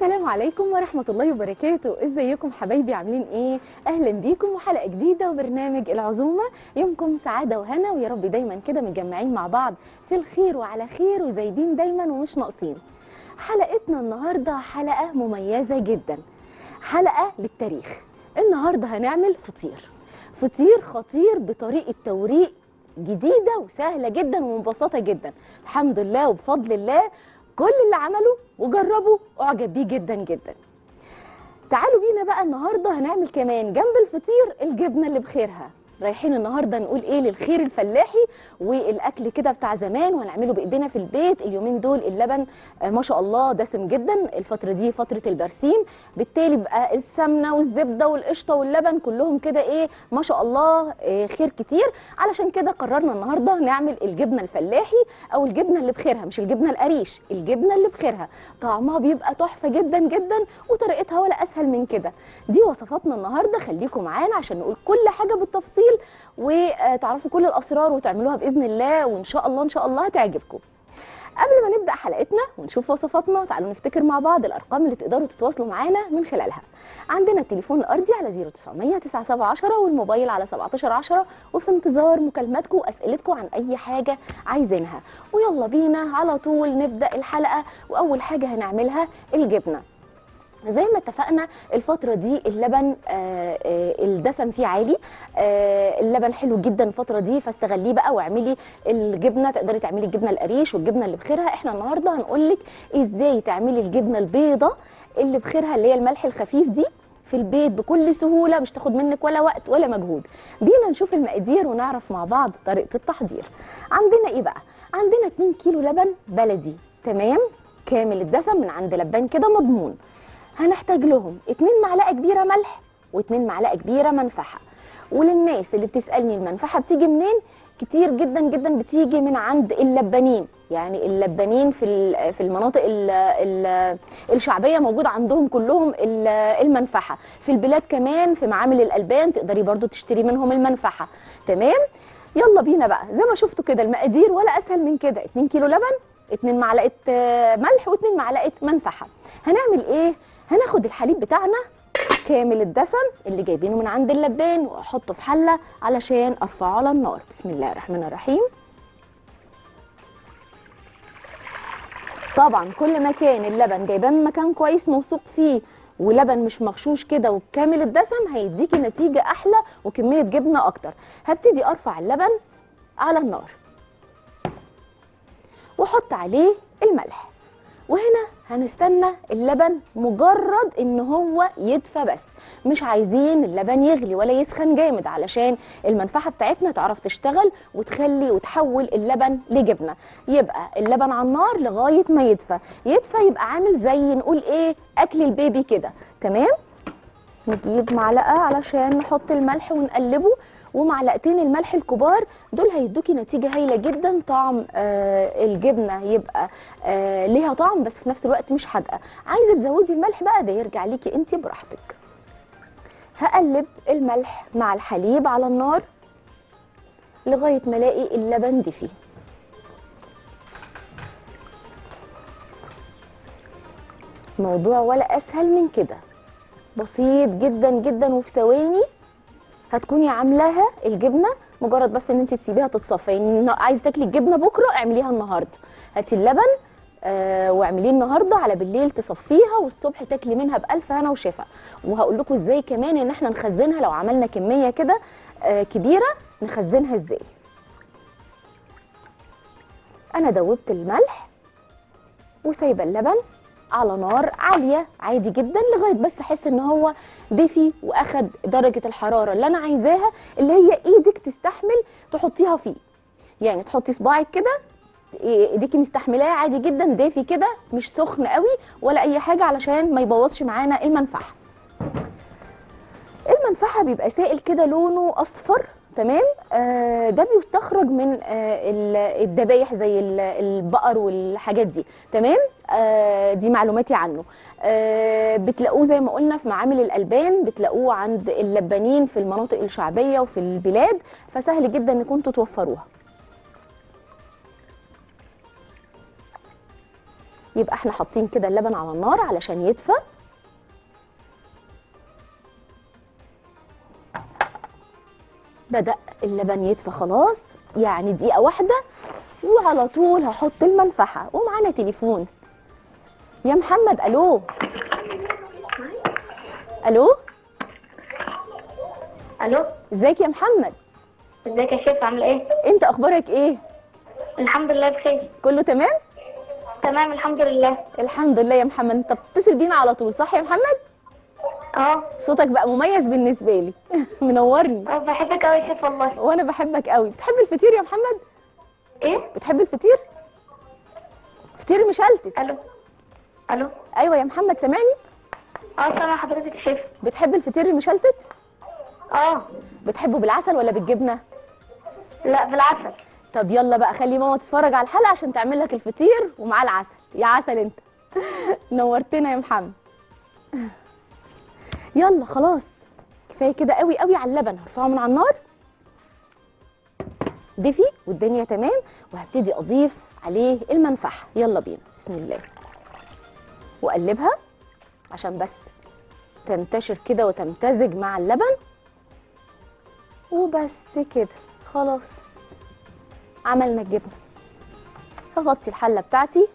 السلام عليكم ورحمة الله وبركاته ازيكم حبايبي عاملين ايه اهلا بيكم وحلقة جديدة وبرنامج العزومة يومكم سعادة وهنا ويا رب دايما كده متجمعين مع بعض في الخير وعلى خير وزايدين دايما ومش ناقصين حلقتنا النهاردة حلقة مميزة جدا حلقة للتاريخ النهاردة هنعمل فطير فطير خطير بطريقة توريق جديدة وسهلة جدا ومبسطة جدا الحمد لله وبفضل الله كل اللي عمله وجربه اعجب بيه جدا جدا تعالوا بينا بقى النهارده هنعمل كمان جنب الفطير الجبنه اللي بخيرها رايحين النهارده نقول ايه للخير الفلاحي والاكل كده بتاع زمان وهنعمله بايدينا في البيت اليومين دول اللبن آه ما شاء الله دسم جدا الفتره دي فتره البرسيم بالتالي بقى السمنه والزبده والقشطه واللبن كلهم كده ايه ما شاء الله آه خير كتير علشان كده قررنا النهارده نعمل الجبنه الفلاحي او الجبنه اللي بخيرها مش الجبنه القريش الجبنه اللي بخيرها طعمها بيبقى تحفه جدا جدا وطريقتها ولا اسهل من كده دي وصفاتنا النهارده خليكم معانا عشان نقول كل حاجه بالتفصيل وتعرفوا كل الاسرار وتعملوها باذن الله وان شاء الله ان شاء الله هتعجبكم قبل ما نبدا حلقتنا ونشوف وصفاتنا تعالوا نفتكر مع بعض الارقام اللي تقدروا تتواصلوا معانا من خلالها عندنا التليفون الارضي على 0900 9710 والموبايل على 1710 وفي انتظار مكالماتكم واسئلتكم عن اي حاجه عايزينها ويلا بينا على طول نبدا الحلقه واول حاجه هنعملها الجبنه زي ما اتفقنا الفترة دي اللبن آه آه الدسم فيه عالي آه اللبن حلو جدا الفترة دي فاستغليه بقى واعملي الجبنة تقدري تعملي الجبنة القريش والجبنة اللي بخيرها احنا النهاردة هنقولك ازاي تعملي الجبنة البيضة اللي بخيرها اللي هي الملح الخفيف دي في البيت بكل سهولة مش تاخد منك ولا وقت ولا مجهود بينا نشوف المقادير ونعرف مع بعض طريقة التحضير عندنا ايه بقى عندنا 2 كيلو لبن بلدي تمام كامل الدسم من عند لبان كده مضمون هنحتاج لهم 2 معلقه كبيره ملح و2 معلقه كبيره منفعه وللناس اللي بتسالني المنفعه بتيجي منين كتير جدا جدا بتيجي من عند اللبانين يعني اللبانين في في المناطق ال ال الشعبيه موجود عندهم كلهم المنفعه في البلاد كمان في معامل الالبان تقدري برضو تشتري منهم المنفعه تمام يلا بينا بقى زي ما شفتوا كده المقادير ولا اسهل من كده 2 كيلو لبن 2 معلقه ملح و2 معلقه منفعه هنعمل ايه هناخد الحليب بتاعنا كامل الدسم اللي جايبينه من عند اللبان واحطه في حله علشان ارفعه على النار بسم الله الرحمن الرحيم طبعا كل ما كان اللبن جايباه من مكان كويس موثوق فيه ولبن مش مغشوش كده وبكامل الدسم هيديكي نتيجه احلى وكميه جبنه اكتر هبتدي ارفع اللبن على النار واحط عليه الملح وهنا هنستنى اللبن مجرد ان هو يدفى بس مش عايزين اللبن يغلي ولا يسخن جامد علشان المنفعه بتاعتنا تعرف تشتغل وتخلي وتحول اللبن لجبنه يبقى اللبن على النار لغايه ما يدفى يدفى يبقى عامل زي نقول ايه اكل البيبي كده تمام نجيب معلقه علشان نحط الملح ونقلبه ومعلقتين الملح الكبار دول هيدوكي نتيجه هايله جدا طعم آه الجبنه يبقى آه ليها طعم بس في نفس الوقت مش حادقه عايزه تزودي الملح بقى ده يرجع ليكي انت براحتك هقلب الملح مع الحليب على النار لغايه ما الاقي اللبن دفي موضوع ولا اسهل من كده بسيط جدا جدا وفي ثواني هتكوني عاملاها الجبنه مجرد بس ان انت تسيبيها تتصفى يعني عايزه تاكلي الجبنه بكره اعمليها النهارده هاتي اللبن آه واعمليه النهارده على بالليل تصفيها والصبح تاكلي منها بالف هنا وشفا وهقول لكم ازاي كمان ان احنا نخزنها لو عملنا كميه كده آه كبيره نخزنها ازاي انا دوبت الملح وسايبه اللبن على نار عاليه عادي جدا لغايه بس احس ان هو دفي واخد درجه الحراره اللي انا عايزاها اللي هي ايدك تستحمل تحطيها فيه يعني تحطي صباعك كده ايديكي مستحملاه عادي جدا دافي كده مش سخن قوي ولا اي حاجه علشان ما يبوظش معانا المنفعه المنفعه بيبقى سائل كده لونه اصفر تمام آه ده بيستخرج من آه الذبايح زي البقر والحاجات دي تمام آه دي معلوماتي عنه آه بتلاقوه زي ما قلنا في معامل الالبان بتلاقوه عند اللبانين في المناطق الشعبيه وفي البلاد فسهل جدا انكم توفروها يبقى احنا حاطين كده اللبن على النار علشان يدفى بدأ اللبن يدفى خلاص يعني دقيقة واحدة وعلى طول هحط المنفحة ومعانا تليفون يا محمد الو الو الو ازيك يا محمد ازيك يا شيف عامله ايه انت اخبارك ايه الحمد لله بخير كله تمام تمام الحمد لله الحمد لله يا محمد انت بتتصل بينا على طول صح يا محمد اه صوتك بقى مميز بالنسبه لي منورني اه بحبك قوي يا شيف والله وانا بحبك قوي بتحب الفطير يا محمد ايه بتحب الفطير فطير مشلتت الو الو ايوه يا محمد سامعني اه سامع حضرتك يا شيف بتحب الفطير المشلتت اه بتحبه بالعسل ولا بالجبنه لا بالعسل طب يلا بقى خلي ماما تتفرج على الحلقه عشان تعمل لك الفطير ومعاه العسل يا عسل انت نورتنا يا محمد يلا خلاص كفايه كده قوي قوي على اللبن هرفعه من على النار دفي والدنيا تمام وهبتدي اضيف عليه المنفعه يلا بينا بسم الله واقلبها عشان بس تنتشر كده وتمتزج مع اللبن وبس كده خلاص عملنا الجبنه هغطي الحله بتاعتي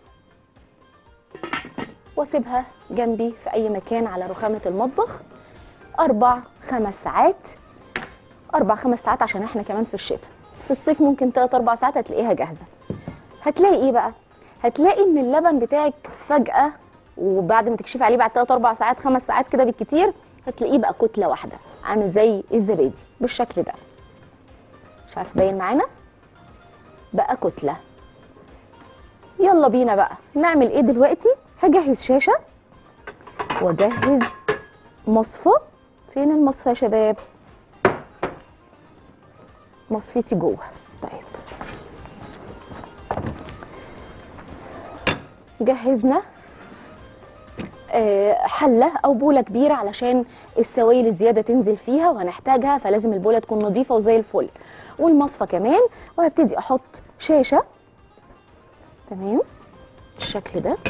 واسيبها جنبي في اي مكان على رخامه المطبخ اربع خمس ساعات اربع خمس ساعات عشان احنا كمان في الشتاء في الصيف ممكن تلات اربع ساعات هتلاقيها جاهزه هتلاقي ايه بقى هتلاقي ان اللبن بتاعك فجاه وبعد ما تكشفي عليه بعد تلات اربع ساعات خمس ساعات كده بالكتير هتلاقيه بقى كتله واحده عامل زي الزبادي بالشكل ده مش عارف باين معانا بقى كتله يلا بينا بقى نعمل ايه دلوقتي هجهز شاشه واجهز مصفى فين المصفى يا شباب مصفيتي جوه طيب جهزنا آه، حله او بوله كبيره علشان السوائل الزياده تنزل فيها وهنحتاجها فلازم البوله تكون نظيفه وزي الفل والمصفى كمان وهبتدي احط شاشه تمام بالشكل ده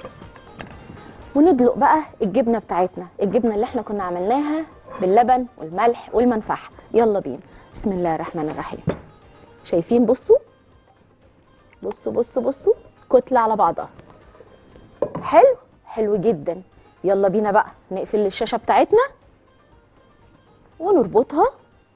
وندلق بقى الجبنه بتاعتنا الجبنه اللي احنا كنا عملناها باللبن والملح والمنفعه يلا بينا بسم الله الرحمن الرحيم شايفين بصوا بصوا بصوا بصوا كتله على بعضها حلو حلو جدا يلا بينا بقى نقفل الشاشه بتاعتنا ونربطها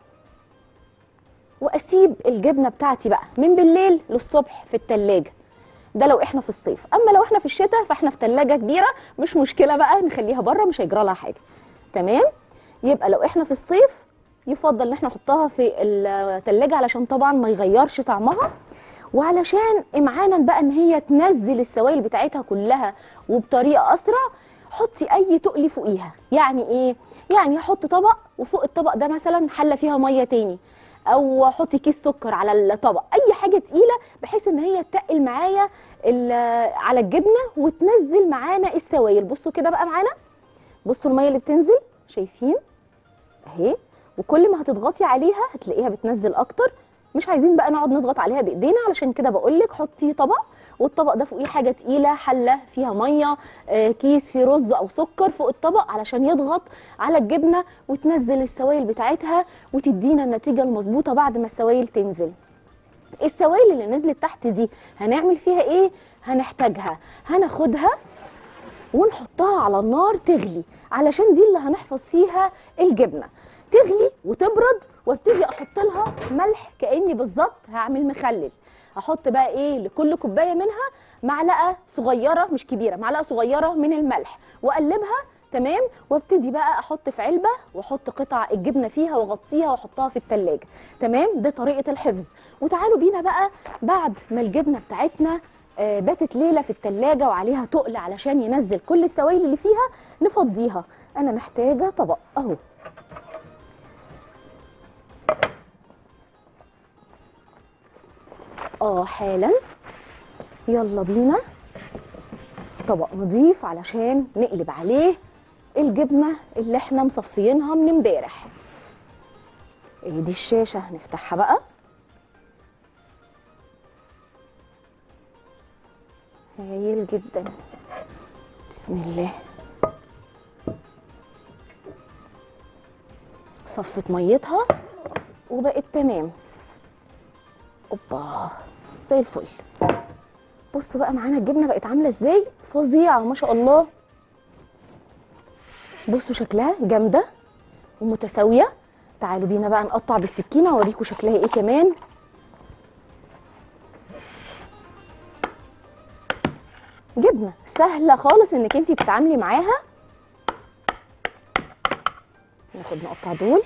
واسيب الجبنه بتاعتي بقى من بالليل للصبح في التلاجة ده لو احنا في الصيف اما لو احنا في الشتاء فاحنا في تلاجة كبيره مش مشكله بقى نخليها بره مش هيجرى لها حاجه تمام يبقى لو احنا في الصيف يفضل ان احنا نحطها في التلاجة علشان طبعا ما يغيرش طعمها وعلشان امعانا بقى ان هي تنزل السوائل بتاعتها كلها وبطريقه اسرع حطي اي تقلي فوقيها يعني ايه يعني احط طبق وفوق الطبق ده مثلا حله فيها ميه تاني او احط كيس سكر على الطبق اي حاجه تقيله بحيث ان هي تقل معايا ال- على الجبنه وتنزل معانا السوائل بصوا كده بقى معانا بصوا الميه اللي بتنزل شايفين اهي وكل ما هتضغطي عليها هتلاقيها بتنزل اكتر مش عايزين بقى نقعد نضغط عليها بايدينا علشان كده بقول لك حطي طبق والطبق ده فوقيه حاجه تقيله حله فيها ميه آه، كيس فيه رز او سكر فوق الطبق علشان يضغط على الجبنه وتنزل السوائل بتاعتها وتدينا النتيجه المظبوطه بعد ما السوائل تنزل السوائل اللي نزلت تحت دي هنعمل فيها ايه هنحتاجها هناخدها ونحطها على النار تغلي علشان دي اللي هنحفظ فيها الجبنه تغلي وتبرد وابتدي احط لها ملح كاني بالظبط هعمل مخلل احط بقى ايه لكل كوبايه منها معلقه صغيره مش كبيره معلقه صغيره من الملح واقلبها تمام وابتدي بقى احط في علبه واحط قطع الجبنه فيها واغطيها واحطها في التلاجة تمام دي طريقه الحفظ وتعالوا بينا بقى بعد ما الجبنه بتاعتنا آه، باتت ليله في التلاجة وعليها تقل علشان ينزل كل السوائل اللي فيها نفضيها انا محتاجه طبق اهو اه حالا يلا بينا طبق نضيف علشان نقلب عليه الجبنه اللي احنا مصفيينها من امبارح ايه دي الشاشه هنفتحها بقى هايل جدا بسم الله صفت ميتها وبقت تمام اوبا زي الفل بصوا بقى معانا الجبنه بقت عامله ازاي فظيعه ما شاء الله بصوا شكلها جامده ومتساويه تعالوا بينا بقى نقطع بالسكينه واوريكم شكلها ايه كمان جبنه سهله خالص انك انت تتعاملي معاها ناخد نقطع دول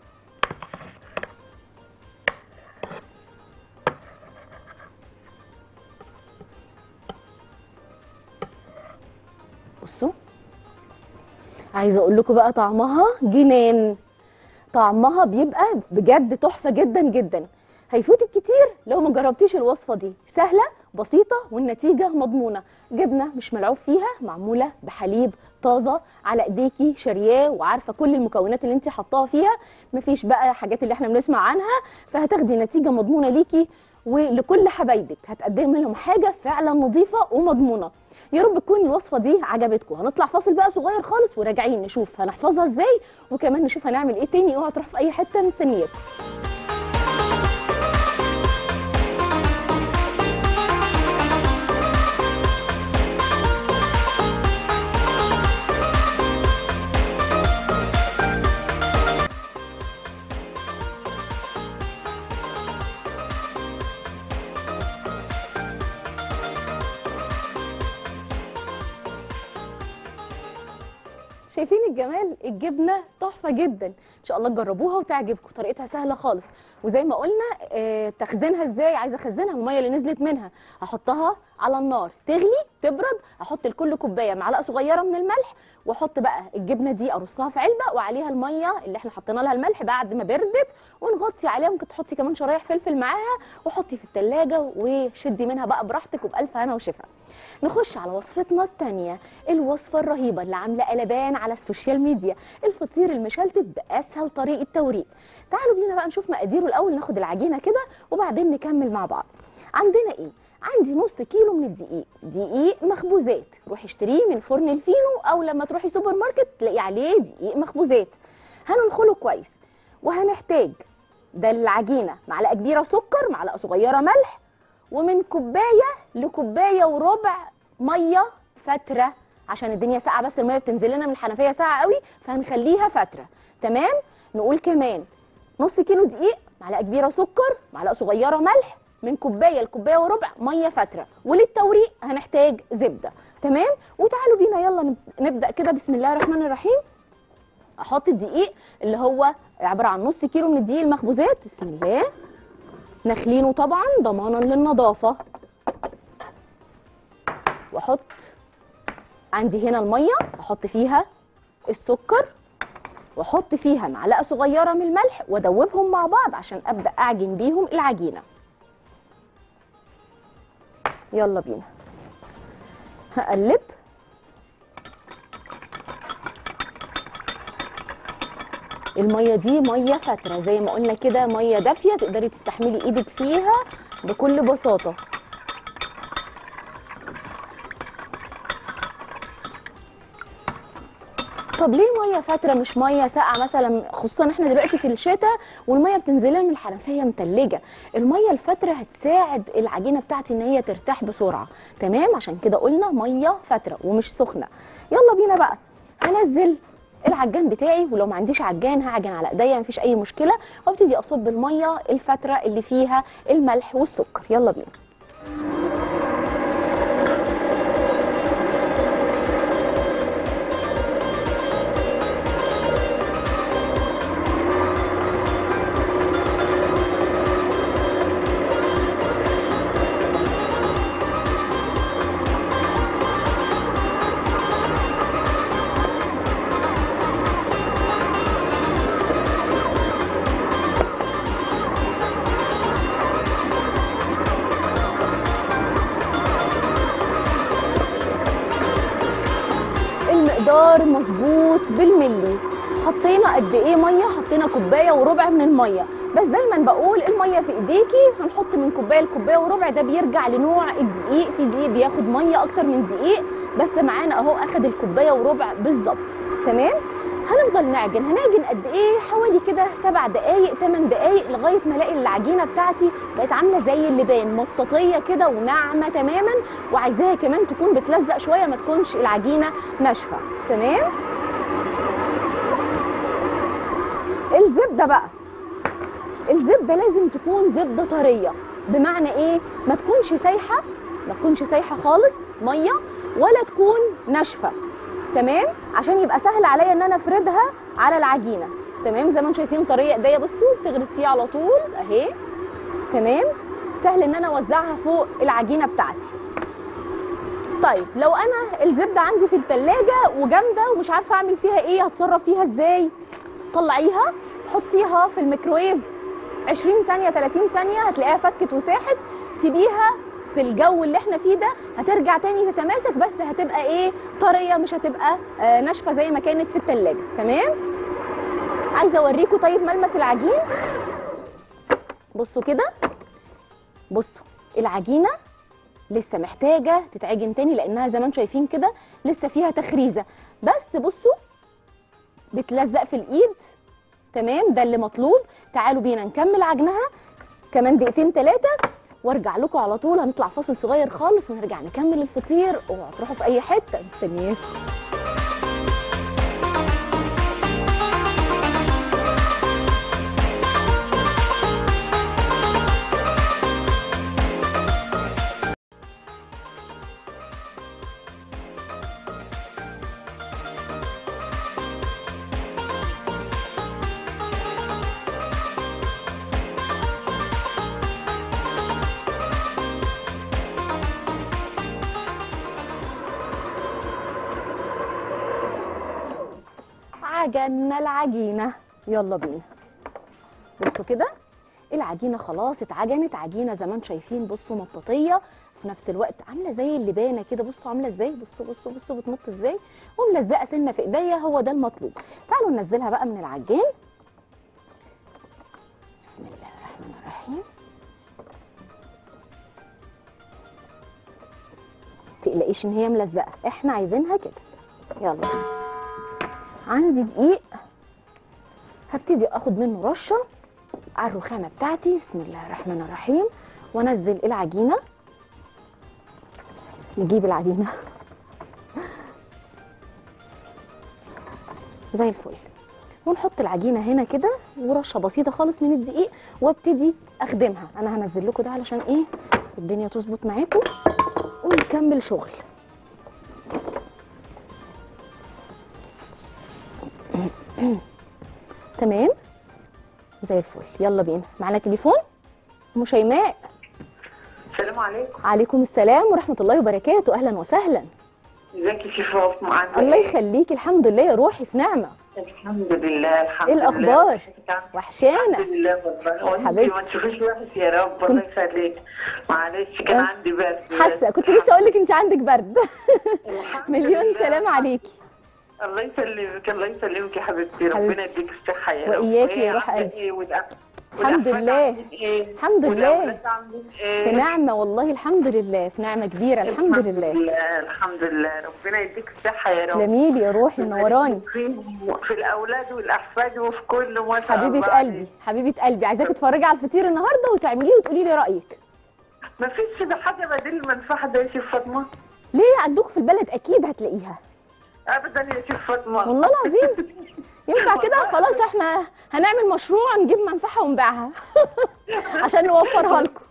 بصوا عايزه اقول لكم بقى طعمها جنان طعمها بيبقى بجد تحفه جدا جدا هيفوتك كتير لو ما جربتيش الوصفه دي سهله بسيطه والنتيجه مضمونه جبنه مش ملعوب فيها معموله بحليب طازه على ايديكي شارياه وعارفه كل المكونات اللي انت حطاها فيها مفيش بقى حاجات اللي احنا بنسمع عنها فهتاخدي نتيجه مضمونه ليكي ولكل حبايبك هتقدمي لهم حاجه فعلا نظيفه ومضمونه يا رب تكون الوصفه دي عجبتكم هنطلع فاصل بقى صغير خالص وراجعين نشوف هنحفظها ازاي وكمان نشوف هنعمل ايه تاني اوعى تروح في اي حته مستنياكم شايفين الجمال الجبنه تحفه جدا ان شاء الله تجربوها وتعجبكم طريقتها سهله خالص وزي ما قلنا آه تخزينها ازاي عايزه اخزنها الميه اللي نزلت منها احطها على النار تغلي تبرد احط لكل كوبايه معلقه صغيره من الملح واحط بقى الجبنه دي ارصها في علبه وعليها الميه اللي احنا حطينا لها الملح بعد ما بردت ونغطي عليها ممكن تحطي كمان شرايح فلفل معاها وحطي في التلاجة وشدي منها بقى براحتك وبالف هنا وشفا نخش على وصفتنا التانية الوصفة الرهيبة اللي عاملة قلبان على السوشيال ميديا الفطير المشلتت بأسهل طريقة توريق تعالوا بينا بقى نشوف مقاديره الأول ناخد العجينة كده وبعدين نكمل مع بعض عندنا ايه عندي نص كيلو من الدقيق دقيق مخبوزات روحي اشتريه من فرن الفينو او لما تروحي سوبر ماركت تلاقي عليه دقيق مخبوزات هننخله كويس وهنحتاج ده العجينه معلقه كبيره سكر معلقه صغيره ملح ومن كوبايه لكوبايه وربع ميه فتره عشان الدنيا ساقعه بس الميه بتنزل لنا من الحنفيه ساقعه قوي فهنخليها فتره تمام نقول كمان نص كيلو دقيق معلقه كبيره سكر معلقه صغيره ملح من كوبايه لكوبايه وربع ميه فتره وللتوريق هنحتاج زبده تمام وتعالوا بينا يلا نب- نبدا كده بسم الله الرحمن الرحيم احط الدقيق اللي هو عباره عن نص كيلو من الدقيق المخبوزات بسم الله نخلينه طبعا ضمانا للنظافه واحط عندي هنا الميه احط فيها السكر واحط فيها معلقه صغيره من الملح وادوبهم مع بعض عشان ابدا اعجن بيهم العجينه يلا بينا هقلب الميه دي ميه فتره زي ما قلنا كده ميه دافيه تقدري تستحملي ايدك فيها بكل بساطه طب ليه ميه فتره مش ميه ساقعه مثلا خصوصا احنا دلوقتي في الشتاء والميه بتنزل لنا من الحنفيه متلجه الميه الفتره هتساعد العجينه بتاعتي ان هي ترتاح بسرعه تمام عشان كده قلنا ميه فتره ومش سخنه يلا بينا بقى هنزل العجان بتاعي ولو ما عنديش عجان هعجن على ايديا مفيش اي مشكله وابتدي اصب الميه الفتره اللي فيها الملح والسكر يلا بينا المقدار مظبوط بالملي حطينا قد ايه ميه حطينا كوبايه وربع من الميه بس دايما بقول الميه في ايديكي هنحط من كوبايه لكوبايه وربع ده بيرجع لنوع الدقيق في دقيق بياخد ميه اكتر من دقيق بس معانا اهو اخد الكوبايه وربع بالظبط تمام هنفضل نعجن هنعجن قد ايه حوالي كده سبع دقايق ثمان دقايق لغايه ما الاقي العجينه بتاعتي بقت عامله زي اللبان مطاطيه كده وناعمه تماما وعايزاها كمان تكون بتلزق شويه ما تكونش العجينه ناشفه تمام الزبده بقى الزبده لازم تكون زبده طريه بمعنى ايه ما تكونش سايحه ما تكونش سايحه خالص ميه ولا تكون ناشفه تمام عشان يبقى سهل عليا ان انا افردها على العجينه تمام زي ما انتم شايفين طريه ايديا بصوا بتغرس فيه على طول اهي تمام سهل ان انا اوزعها فوق العجينه بتاعتي طيب لو انا الزبده عندي في التلاجة وجامده ومش عارفه اعمل فيها ايه هتصرف فيها ازاي طلعيها حطيها في الميكرويف 20 ثانيه 30 ثانيه هتلاقيها فكت وساحت سيبيها في الجو اللي احنا فيه ده هترجع تاني تتماسك بس هتبقى ايه طريه مش هتبقى آه ناشفه زي ما كانت في التلاجة تمام عايزه اوريكم طيب ملمس العجين بصوا كده بصوا العجينه لسه محتاجه تتعجن تاني لانها زي ما انتم شايفين كده لسه فيها تخريزه بس بصوا بتلزق في الايد تمام ده اللي مطلوب تعالوا بينا نكمل عجنها كمان دقيقتين ثلاثه وارجع لكم على طول هنطلع فاصل صغير خالص ونرجع نكمل الفطير اوعوا تروحوا في اي حته مستنياكم عجنا العجينه يلا بينا بصوا كده العجينه خلاص اتعجنت عجينه زي ما انتم شايفين بصوا مطاطيه في نفس الوقت عامله زي اللبانه كده بصوا عامله ازاي بصوا بصوا بصوا بتمط ازاي وملزقه سنه في ايديا هو ده المطلوب تعالوا ننزلها بقى من العجان بسم الله الرحمن الرحيم تقلقيش ان هي ملزقه احنا عايزينها كده يلا بينا. عندي دقيق هبتدي اخد منه رشه على الرخامه بتاعتي بسم الله الرحمن الرحيم وانزل العجينه نجيب العجينه زي الفل ونحط العجينه هنا كده ورشه بسيطه خالص من الدقيق وابتدي اخدمها انا هنزل لكم ده علشان ايه الدنيا تظبط معاكم ونكمل شغل تمام زي الفل يلا بينا معانا تليفون ام شيماء السلام عليكم عليكم السلام ورحمه الله وبركاته اهلا وسهلا ازيك يا شيخ فاطمه عامله الله ايه؟ يخليكي الحمد لله يا روحي في نعمه الحمد لله الحمد إيه لله الأخبار؟ الحمد وحشانا لله والله وانت حبيبتي. ما تشوفيش وحش يا رب الله يخليك معلش كان أه. عندي برد حاسه كنت لسه اقول لك انت عندك برد الحمد مليون لله. سلام عليكي الله يسلمك الله يسلمك يا حبيبتي ربنا حبيبتي. يديك الصحه يا رب وإياكي يا وإيه روح عاملة قلبي. ايه والأ- الحمد والأحفاد لله. عاملين ايه الحمد لله. والأولاد عاملين ايه في نعمه والله الحمد لله في نعمه كبيره الحمد لله الحمد لله ربنا يديك الصحه يا رب تسلمي لي يا روحي منوراني فيهم في الاولاد والاحفاد وفي كل ما شاء حبيبه الله قلبي حبيبه قلبي عايزاكي تتفرجي على الفطير النهارده وتعمليه وتقولي لي رايك ما فيش ده حاجه بديل المنفعه ده يا شيخ فاطمه ليه عندك في البلد اكيد هتلاقيها ابدا يا شيخ فاطمه والله العظيم ينفع كده خلاص احنا هنعمل مشروع نجيب منفعه ونبيعها عشان نوفرها لكم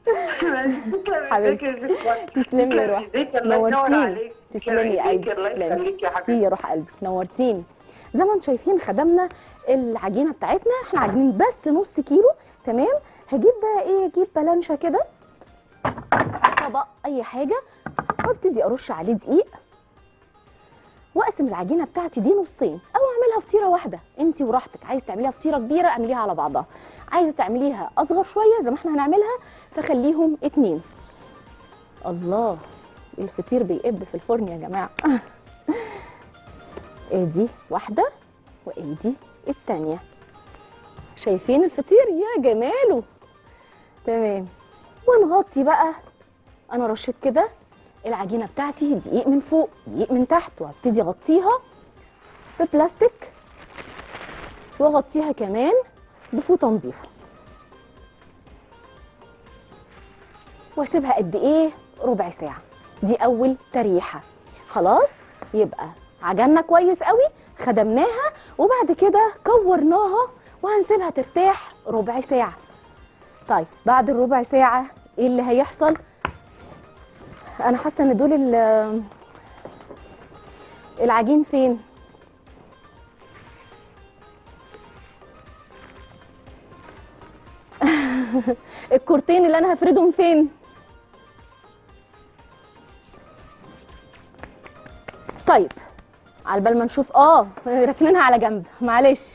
حبيبتي. تسلمي يا روح نورتيني تسلمي يا قلبي الله تسلمي يخليك يا ميرسي حبيبتي يا روح قلبي نورتيني زي ما انتم شايفين خدمنا العجينه بتاعتنا احنا عاجنين بس نص كيلو تمام هجيب بقى ايه اجيب بلانشه كده طبق اي حاجه وابتدي ارش عليه دقيق واقسم العجينه بتاعتي دي نصين او اعملها فطيره واحده انت وراحتك عايز تعمليها فطيره كبيره اعمليها على بعضها عايزه تعمليها اصغر شويه زي ما احنا هنعملها فخليهم اتنين الله الفطير بيقب في الفرن يا جماعه ادي واحده وادي التانيه شايفين الفطير يا جماله تمام ونغطي بقى انا رشيت كده العجينه بتاعتي دقيق من فوق دقيق من تحت وهبتدي اغطيها ببلاستيك واغطيها كمان بفوطه نظيفه واسيبها قد ايه ربع ساعه دي اول تريحه خلاص يبقى عجنا كويس قوي خدمناها وبعد كده كورناها وهنسيبها ترتاح ربع ساعه طيب بعد الربع ساعه ايه اللي هيحصل انا حاسه ان دول ال- العجين فين الكورتين اللي انا هفردهم فين طيب على بال ما نشوف اه راكنينها على جنب معلش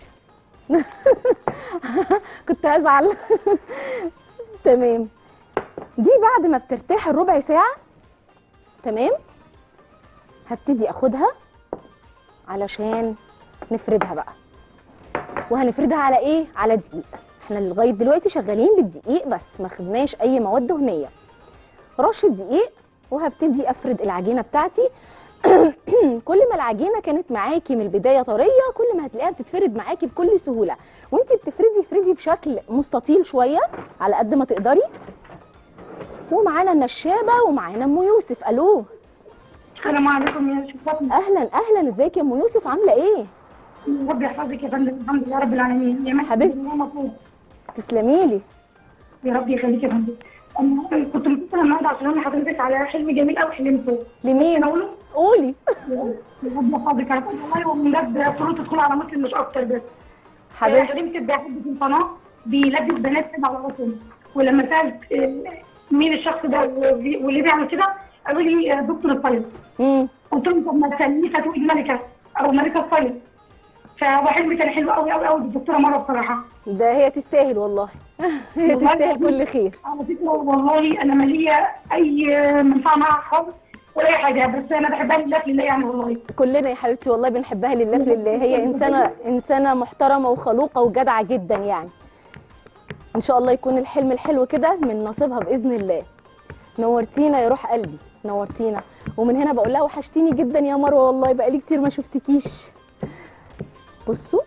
كنت هزعل تمام دي بعد ما بترتاح الربع ساعه تمام هبتدي اخدها علشان نفردها بقى وهنفردها على ايه على دقيق احنا لغايه دلوقتي شغالين بالدقيق بس ما خدناش اي مواد دهنيه رشه دقيق وهبتدي افرد العجينه بتاعتي كل ما العجينه كانت معاكي من البدايه طريه كل ما هتلاقيها بتتفرد معاكي بكل سهوله وانت بتفردي افردي بشكل مستطيل شويه على قد ما تقدري ومعانا النشابه ومعانا ام يوسف الو السلام عليكم يا شيخ فاطمه اهلا اهلا ازيك يا ام يوسف عامله ايه ربي يحفظك يا فندم الحمد لله رب العالمين يا محمد حبيبتي. الله مطلوب تسلمي لي يا رب يخليك يا فندم انا كنت متصله النهارده عشان اقول لحضرتك على حلم جميل قوي حلمته لمين اقوله قولي ربي يحفظك يا فندم والله وبجد فروض تدخل على مسلم مش اكتر بس حبيبتي حلمت بحد في القناه بيلبس بنات كده على راسهم ولما سالت آه، مين الشخص ده وبي- واللي بيعمل كده قالوا لي آه، دكتور الطيب امم قلت لهم طب ما تسالني فتوى ملكه او ملكه الطيب فهو حلم كان حلو قوي قوي قوي الدكتوره مره بصراحه ده هي تستاهل والله هي والله تستاهل كل خير على فكره والله انا ماليه اي منفعه معاها خالص ولا اي حاجه بس انا بحبها لله في الله يعني والله كلنا يا حبيبتي والله بنحبها لله في لله هي انسانه انسانه محترمه وخلوقه وجدعه جدا يعني ان شاء الله يكون الحلم الحلو كده من نصيبها باذن الله نورتينا يا روح قلبي نورتينا ومن هنا بقول لها وحشتيني جدا يا مروه والله بقالي كتير ما شفتكيش بصوا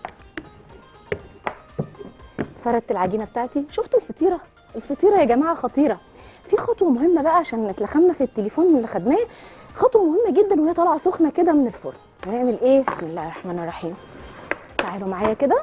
فردت العجينه بتاعتي شفتوا الفطيره الفطيره يا جماعه خطيره في خطوه مهمه بقى عشان نتلخمنا في التليفون اللي خدناه خطوه مهمه جدا وهي طالعه سخنه كده من الفرن هنعمل ايه بسم الله الرحمن الرحيم تعالوا معايا كده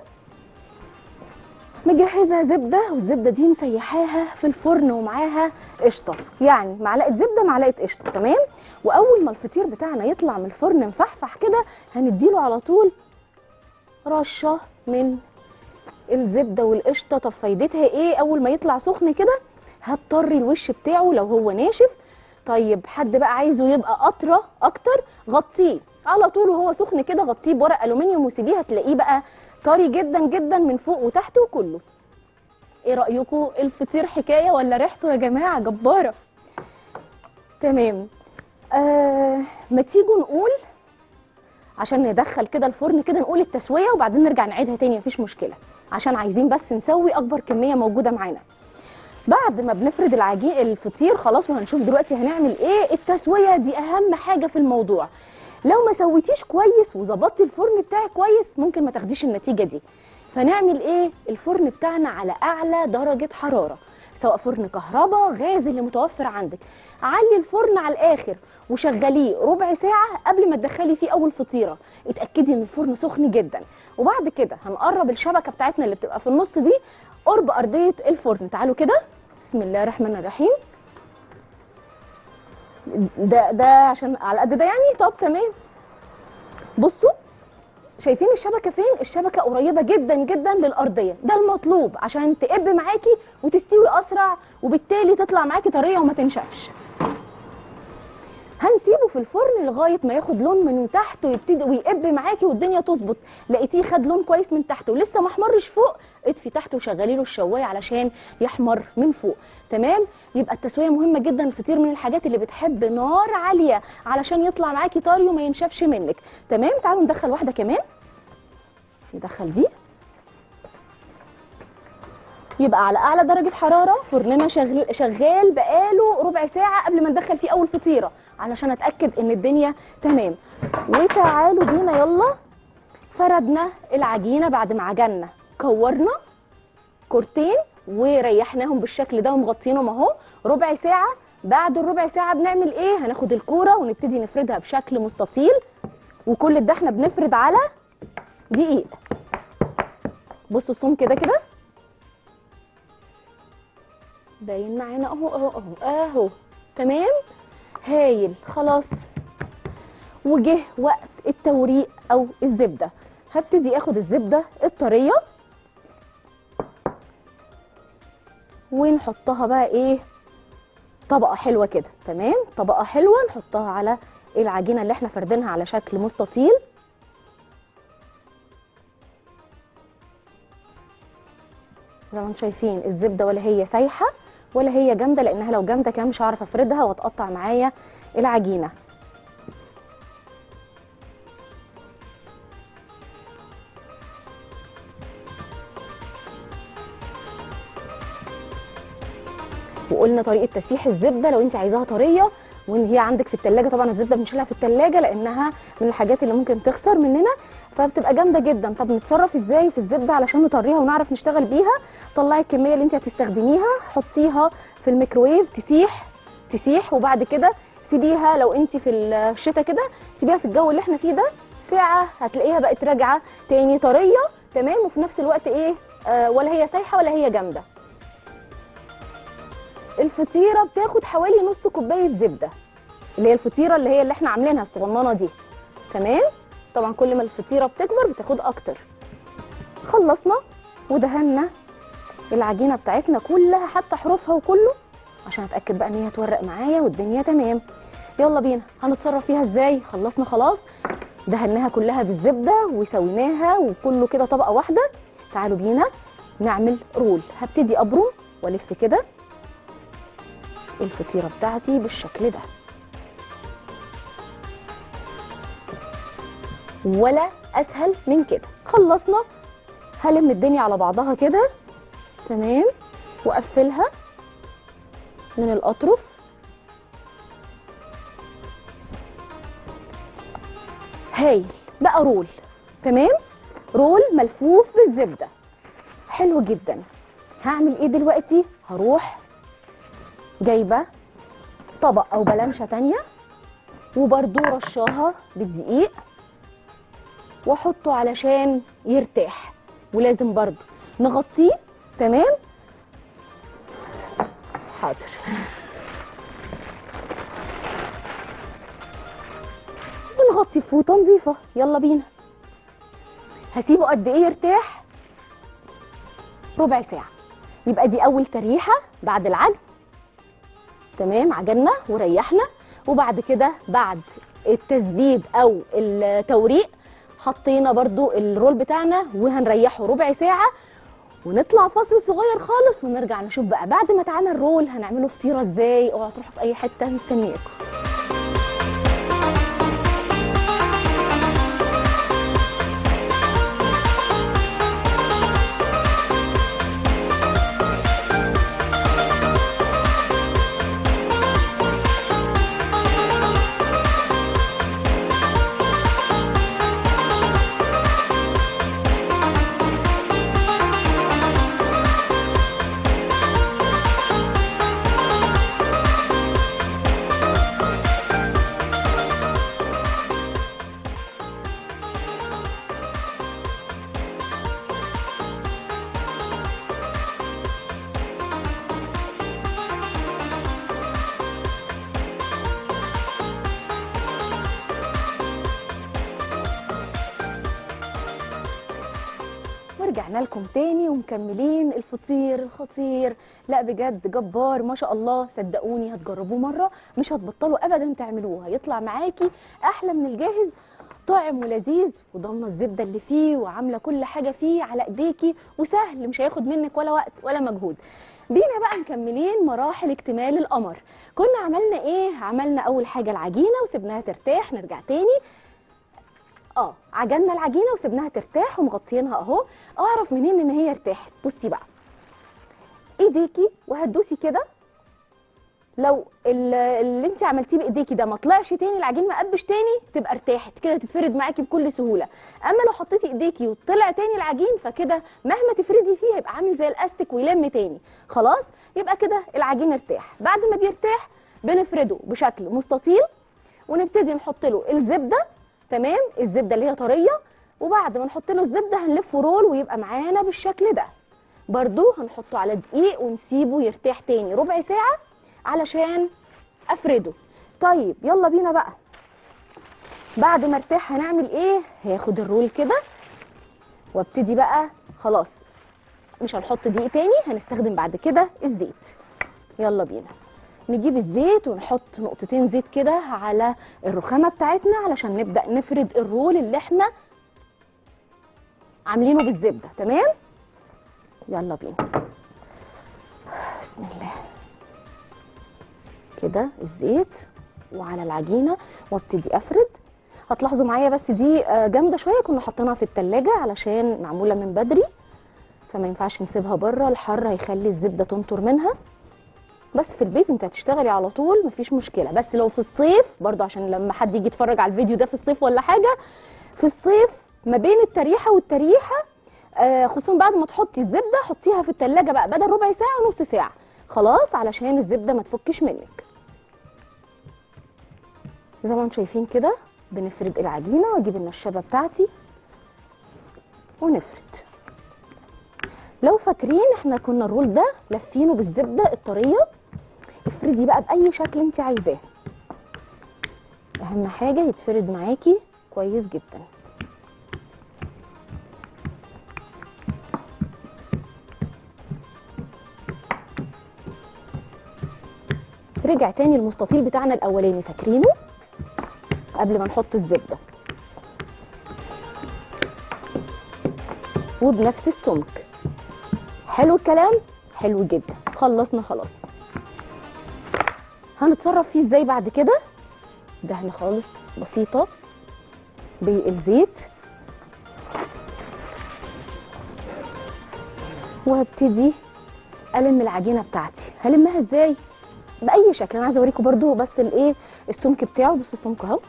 مجهزه زبده والزبده دي مسيحاها في الفرن ومعاها قشطه يعني معلقه زبده معلقه قشطه تمام واول ما الفطير بتاعنا يطلع من الفرن مفحفح كده هنديله على طول رشه من الزبده والقشطه طب فايدتها ايه اول ما يطلع سخن كده هتطري الوش بتاعه لو هو ناشف طيب حد بقى عايزه يبقى قطره اكتر غطيه على طول وهو سخن كده غطيه بورق الومنيوم وسيبيه هتلاقيه بقى طري جدا جدا من فوق وتحت وكله ايه رايكم الفطير حكايه ولا ريحته يا جماعه جباره تمام آه ما تيجوا نقول عشان ندخل كده الفرن كده نقول التسويه وبعدين نرجع نعيدها تاني مفيش مشكله عشان عايزين بس نسوي اكبر كميه موجوده معانا بعد ما بنفرد العجين الفطير خلاص وهنشوف دلوقتي هنعمل ايه التسويه دي اهم حاجه في الموضوع لو ما سويتيش كويس وظبطتي الفرن بتاعك كويس ممكن ما تاخديش النتيجه دي فنعمل ايه الفرن بتاعنا على اعلى درجه حراره سواء فرن كهرباء غاز اللي متوفر عندك علي الفرن على الاخر وشغليه ربع ساعه قبل ما تدخلي فيه اول فطيره اتاكدي ان الفرن سخن جدا وبعد كده هنقرب الشبكه بتاعتنا اللي بتبقى في النص دي قرب ارضيه الفرن تعالوا كده بسم الله الرحمن الرحيم ده ده عشان على قد ده يعني طب تمام بصوا شايفين الشبكه فين الشبكه قريبه جدا جدا للارضيه ده المطلوب عشان تقب معاكي وتستوي اسرع وبالتالي تطلع معاكي طريه وما تنشفش هنسيبه في الفرن لغايه ما ياخد لون من تحت ويبتدي ويقب معاكي والدنيا تظبط لقيتيه خد لون كويس من تحت ولسه ما احمرش فوق اطفي تحت وشغلي له الشوايه علشان يحمر من فوق تمام يبقى التسويه مهمه جدا الفطير من الحاجات اللي بتحب نار عاليه علشان يطلع معاكي طري وما ينشفش منك تمام تعالوا ندخل واحده كمان ندخل دي يبقى على اعلى درجه حراره فرننا شغال شغال بقاله ربع ساعه قبل ما ندخل فيه اول فطيره علشان اتاكد ان الدنيا تمام وتعالوا بينا يلا فردنا العجينه بعد ما عجنا كورنا كورتين وريحناهم بالشكل ده ومغطينهم اهو ربع ساعه بعد الربع ساعه بنعمل ايه هناخد الكوره ونبتدي نفردها بشكل مستطيل وكل ده احنا بنفرد على دقيق بصوا الصوم كده كده باين معانا اهو اهو اهو اهو تمام هايل خلاص وجه وقت التوريق او الزبده هبتدي اخد الزبده الطريه ونحطها بقى ايه طبقه حلوه كده تمام طبقه حلوه نحطها على العجينه اللي احنا فردينها على شكل مستطيل زي ما انتم شايفين الزبده ولا هي سايحه ولا هي جامده لانها لو جامده كمان مش هعرف افردها وتقطع معايا العجينه وقلنا طريقه تسييح الزبده لو انت عايزاها طريه وان هي عندك في التلاجة طبعا الزبده بنشيلها في التلاجة لانها من الحاجات اللي ممكن تخسر مننا فبتبقى جامده جدا طب نتصرف ازاي في الزبده علشان نطريها ونعرف نشتغل بيها طلعي الكميه اللي انت هتستخدميها حطيها في الميكروويف تسيح تسيح وبعد كده سيبيها لو انت في الشتاء كده سيبيها في الجو اللي احنا فيه ده ساعه هتلاقيها بقت راجعه تاني طريه تمام وفي نفس الوقت ايه آه ولا هي سايحه ولا هي جامده الفطيره بتاخد حوالي نص كوبايه زبده اللي هي الفطيره اللي هي اللي احنا عاملينها الصغننه دي تمام طبعا كل ما الفطيره بتكبر بتاخد اكتر خلصنا ودهنا العجينه بتاعتنا كلها حتى حروفها وكله عشان اتاكد بقى ان هي هتورق معايا والدنيا تمام يلا بينا هنتصرف فيها ازاي خلصنا خلاص دهناها كلها بالزبده وسويناها وكله كده طبقه واحده تعالوا بينا نعمل رول هبتدي ابرم والف كده الفطيره بتاعتي بالشكل ده ولا اسهل من كده خلصنا هلم الدنيا على بعضها كده تمام واقفلها من الاطرف هايل بقى رول تمام رول ملفوف بالزبده حلو جدا هعمل ايه دلوقتي هروح جايبه طبق او بلانشه تانية وبرده رشاها بالدقيق واحطه علشان يرتاح ولازم برضو نغطيه تمام حاضر ونغطي فوطه نظيفه يلا بينا هسيبه قد ايه يرتاح ربع ساعه يبقى دي اول تريحه بعد العجن تمام عجنا وريحنا وبعد كده بعد التثبيت او التوريق حطينا برضو الرول بتاعنا وهنريحه ربع ساعة ونطلع فاصل صغير خالص ونرجع نشوف بقى بعد ما اتعمل رول هنعمله فطيرة ازاي اوعوا تروحوا في اي حتة مستنياكم ورجعنا لكم تاني ومكملين الفطير الخطير لا بجد جبار ما شاء الله صدقوني هتجربوه مره مش هتبطلوا ابدا تعملوه هيطلع معاكي احلى من الجاهز طعم ولذيذ وضامنه الزبده اللي فيه وعامله كل حاجه فيه على ايديكي وسهل مش هياخد منك ولا وقت ولا مجهود بينا بقى مكملين مراحل اكتمال القمر كنا عملنا ايه عملنا اول حاجه العجينه وسبناها ترتاح نرجع تاني اه عجلنا العجينه وسبناها ترتاح ومغطيينها اهو اعرف منين ان هي ارتاحت بصي بقى ايديكي وهتدوسي كده لو ال- اللي انت عملتيه بايديكي ده ما طلعش تاني العجين ما قبش تاني تبقى ارتاحت كده تتفرد معاكي بكل سهوله اما لو حطيتي ايديكي وطلع تاني العجين فكده مهما تفردي فيه هيبقى عامل زي الاستك ويلم تاني خلاص يبقى كده العجين ارتاح بعد ما بيرتاح بنفرده بشكل مستطيل ونبتدي نحط له الزبده تمام الزبده اللي هي طريه وبعد ما نحط له الزبده هنلفه رول ويبقى معانا بالشكل ده برضو هنحطه على دقيق ونسيبه يرتاح تاني ربع ساعه علشان افرده طيب يلا بينا بقى بعد ما ارتاح هنعمل ايه هاخد الرول كده وابتدي بقى خلاص مش هنحط دقيق تاني هنستخدم بعد كده الزيت يلا بينا نجيب الزيت ونحط نقطتين زيت كده على الرخامه بتاعتنا علشان نبدا نفرد الرول اللي احنا عاملينه بالزبده تمام يلا بينا بسم الله كده الزيت وعلى العجينه وابتدي افرد هتلاحظوا معايا بس دي آه، جامده شويه كنا حاطينها في التلاجة علشان معموله من بدري فما ينفعش نسيبها بره الحر هيخلي الزبده تنطر منها بس في البيت انت هتشتغلي على طول مفيش مشكله بس لو في الصيف برضو عشان لما حد يجي يتفرج على الفيديو ده في الصيف ولا حاجه في الصيف ما بين التريحه والتريحه آه خصوصا بعد ما تحطي الزبده حطيها في التلاجة بقى بدل ربع ساعه نص ساعه خلاص علشان الزبده ما تفكش منك زي ما انتم شايفين كده بنفرد العجينه واجيب النشابه بتاعتي ونفرد لو فاكرين احنا كنا الرول ده لفينه بالزبده الطريه افردي بقى باي شكل انت عايزاه اهم حاجه يتفرد معاكي كويس جدا رجع تاني المستطيل بتاعنا الاولاني فاكرينه قبل ما نحط الزبده وبنفس السمك حلو الكلام حلو جدا خلصنا خلاص هنتصرف فيه ازاي بعد كده دهن خالص بسيطه بالزيت وهبتدي الم العجينه بتاعتي هلمها ازاي باي شكل انا عايزه اوريكم برضو بس الايه السمك بتاعه بصوا السمك اهو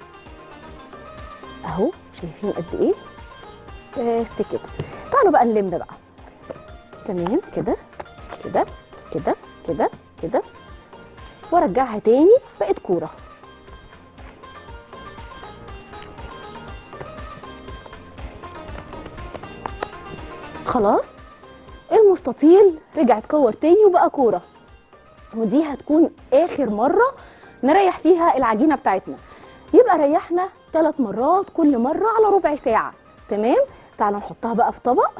اهو شايفين قد ايه بس كده تعالوا بقى نلم بقى تمام كده كده كده كده كده وارجعها تاني بقت كوره خلاص المستطيل رجع اتكور تاني وبقى كوره ودي هتكون اخر مره نريح فيها العجينه بتاعتنا يبقى ريحنا ثلاث مرات كل مره على ربع ساعه تمام تعالوا نحطها بقى في طبق